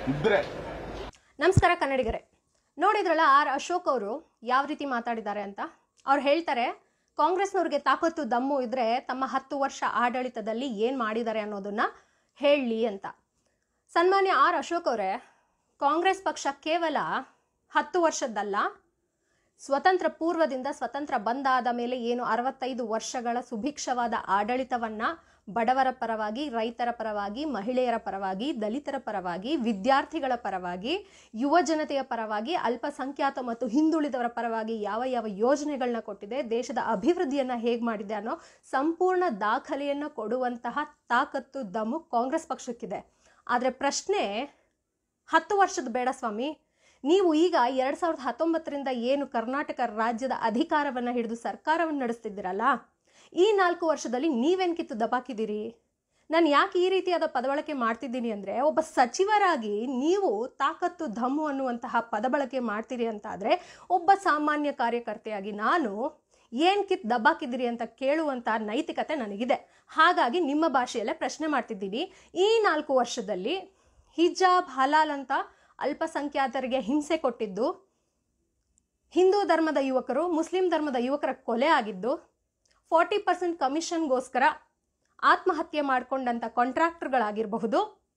ಇದ್ರೆ ನಮಸ್ಕಾರ ಕನ್ನಡಿಗರೇ ನೋಡಿದ್ರಲ್ಲ ಆರ್ ಅಶೋಕ್ ಅವರು ಯಾವ ರೀತಿ ಮಾತಾಡಿದ್ದಾರೆ ಅಂತ ಅವ್ರು ಹೇಳ್ತಾರೆ ಕಾಂಗ್ರೆಸ್ನವ್ರಿಗೆ ತಾಕತ್ತು ದಮ್ಮು ಇದ್ರೆ ತಮ್ಮ ಹತ್ತು ವರ್ಷ ಆಡಳಿತದಲ್ಲಿ ಏನು ಮಾಡಿದ್ದಾರೆ ಅನ್ನೋದನ್ನ ಹೇಳಲಿ ಅಂತ ಸನ್ಮಾನ್ಯ ಆರ್ ಅಶೋಕ್ ಅವರೇ ಕಾಂಗ್ರೆಸ್ ಪಕ್ಷ ಕೇವಲ ಹತ್ತು ವರ್ಷದ್ದಲ್ಲ ಸ್ವತಂತ್ರ ಪೂರ್ವದಿಂದ ಸ್ವತಂತ್ರ ಬಂದಾದ ಮೇಲೆ ಏನು ಅರವತ್ತೈದು ವರ್ಷಗಳ ಸುಭಿಕ್ಷವಾದ ಆಡಳಿತವನ್ನ ಬಡವರ ಪರವಾಗಿ ರೈತರ ಪರವಾಗಿ ಮಹಿಳೆಯರ ಪರವಾಗಿ ದಲಿತರ ಪರವಾಗಿ ವಿದ್ಯಾರ್ಥಿಗಳ ಪರವಾಗಿ ಯುವ ಜನತೆಯ ಪರವಾಗಿ ಅಲ್ಪಸಂಖ್ಯಾತ ಮತ್ತು ಹಿಂದುಳಿದವರ ಪರವಾಗಿ ಯಾವ ಯಾವ ಯೋಜನೆಗಳನ್ನ ಕೊಟ್ಟಿದೆ ದೇಶದ ಅಭಿವೃದ್ಧಿಯನ್ನ ಹೇಗೆ ಮಾಡಿದೆ ಅನ್ನೋ ಸಂಪೂರ್ಣ ದಾಖಲೆಯನ್ನು ಕೊಡುವಂತಹ ತಾಕತ್ತು ದಮ್ಮು ಕಾಂಗ್ರೆಸ್ ಪಕ್ಷಕ್ಕಿದೆ ಆದರೆ ಪ್ರಶ್ನೆ ಹತ್ತು ವರ್ಷದ ಬೇಡ ಸ್ವಾಮಿ ನೀವು ಈಗ ಎರಡ್ ಸಾವಿರದ ಹತ್ತೊಂಬತ್ತರಿಂದ ಏನು ಕರ್ನಾಟಕ ರಾಜ್ಯದ ಅಧಿಕಾರವನ್ನ ಹಿಡಿದು ಸರ್ಕಾರವನ್ನು ನಡೆಸ್ತಿದ್ದೀರಲ್ಲ ಈ ನಾಲ್ಕು ವರ್ಷದಲ್ಲಿ ನೀವೇನ್ ಕಿತ್ತು ದಬಾಕಿದ್ದೀರಿ ನಾನು ಯಾಕೆ ಈ ರೀತಿಯಾದ ಪದಬಳಕೆ ಮಾಡ್ತಿದ್ದೀನಿ ಅಂದರೆ ಒಬ್ಬ ಸಚಿವರಾಗಿ ನೀವು ತಾಕತ್ತು ಧಮ್ಮು ಅನ್ನುವಂತಹ ಪದಬಳಕೆ ಮಾಡ್ತೀರಿ ಅಂತಾದರೆ ಒಬ್ಬ ಸಾಮಾನ್ಯ ಕಾರ್ಯಕರ್ತೆಯಾಗಿ ನಾನು ಏನು ಕಿತ್ತು ದಬ್ಬಾಕಿದ್ದೀರಿ ಅಂತ ಕೇಳುವಂಥ ನೈತಿಕತೆ ನನಗಿದೆ ಹಾಗಾಗಿ ನಿಮ್ಮ ಭಾಷೆಯಲ್ಲೇ ಪ್ರಶ್ನೆ ಮಾಡ್ತಿದ್ದೀನಿ ಈ ನಾಲ್ಕು ವರ್ಷದಲ್ಲಿ ಹಿಜಾಬ್ ಹಲಾಲ್ ಅಂತ ಅಲ್ಪಸಂಖ್ಯಾತರಿಗೆ ಹಿಂಸೆ ಕೊಟ್ಟಿದ್ದು ಹಿಂದೂ ಧರ್ಮದ ಯುವಕರು ಮುಸ್ಲಿಂ ಧರ್ಮದ ಯುವಕರ ಕೊಲೆ ಆಗಿದ್ದು ಫಾರ್ಟಿ ಪರ್ಸೆಂಟ್ ಕಮಿಷನ್ಗೋಸ್ಕರ ಆತ್ಮಹತ್ಯೆ ಮಾಡಿಕೊಂಡಂಥ ಕಾಂಟ್ರಾಕ್ಟರ್ಗಳಾಗಿರಬಹುದು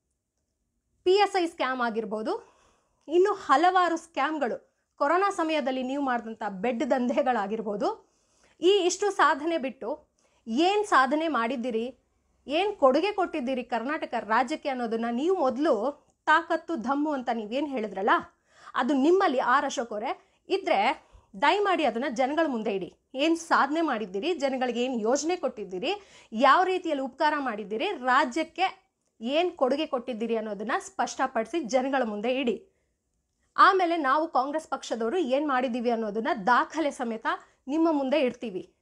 ಪಿ ಎಸ್ ಐ ಸ್ಕ್ಯಾಮ್ ಆಗಿರ್ಬೋದು ಇನ್ನು ಹಲವಾರು ಸ್ಕ್ಯಾಮ್ಗಳು ಕೊರೋನಾ ಸಮಯದಲ್ಲಿ ನೀವು ಮಾಡಿದಂಥ ಬೆಡ್ ದಂಧೆಗಳಾಗಿರ್ಬೋದು ಈ ಇಷ್ಟು ಸಾಧನೆ ಬಿಟ್ಟು ಏನು ಸಾಧನೆ ಮಾಡಿದ್ದೀರಿ ಏನು ಕೊಡುಗೆ ಕೊಟ್ಟಿದ್ದೀರಿ ಕರ್ನಾಟಕ ರಾಜ್ಯಕ್ಕೆ ಅನ್ನೋದನ್ನ ನೀವು ಮೊದಲು ತಾಕತ್ತು ಧಮ್ಮು ಅಂತ ನೀವೇನು ಹೇಳಿದ್ರಲ್ಲ ಅದು ನಿಮ್ಮಲ್ಲಿ ಆರ್ ಅಶೋಕ್ ಅವರೇ ಇದ್ರೆ ದಯಮಾಡಿ ಅದನ್ನ ಜನಗಳ ಮುಂದೆ ಇಡಿ ಏನು ಸಾಧನೆ ಮಾಡಿದ್ದೀರಿ ಜನಗಳಿಗೆ ಏನು ಯೋಜನೆ ಕೊಟ್ಟಿದ್ದೀರಿ ಯಾವ ರೀತಿಯಲ್ಲಿ ಉಪಕಾರ ಮಾಡಿದ್ದೀರಿ ರಾಜ್ಯಕ್ಕೆ ಏನು ಕೊಡುಗೆ ಕೊಟ್ಟಿದ್ದೀರಿ ಅನ್ನೋದನ್ನ ಸ್ಪಷ್ಟಪಡಿಸಿ ಜನಗಳ ಮುಂದೆ ಇಡಿ ಆಮೇಲೆ ನಾವು ಕಾಂಗ್ರೆಸ್ ಪಕ್ಷದವರು ಏನು ಮಾಡಿದ್ದೀವಿ ಅನ್ನೋದನ್ನ ದಾಖಲೆ ಸಮೇತ ನಿಮ್ಮ ಮುಂದೆ ಇಡ್ತೀವಿ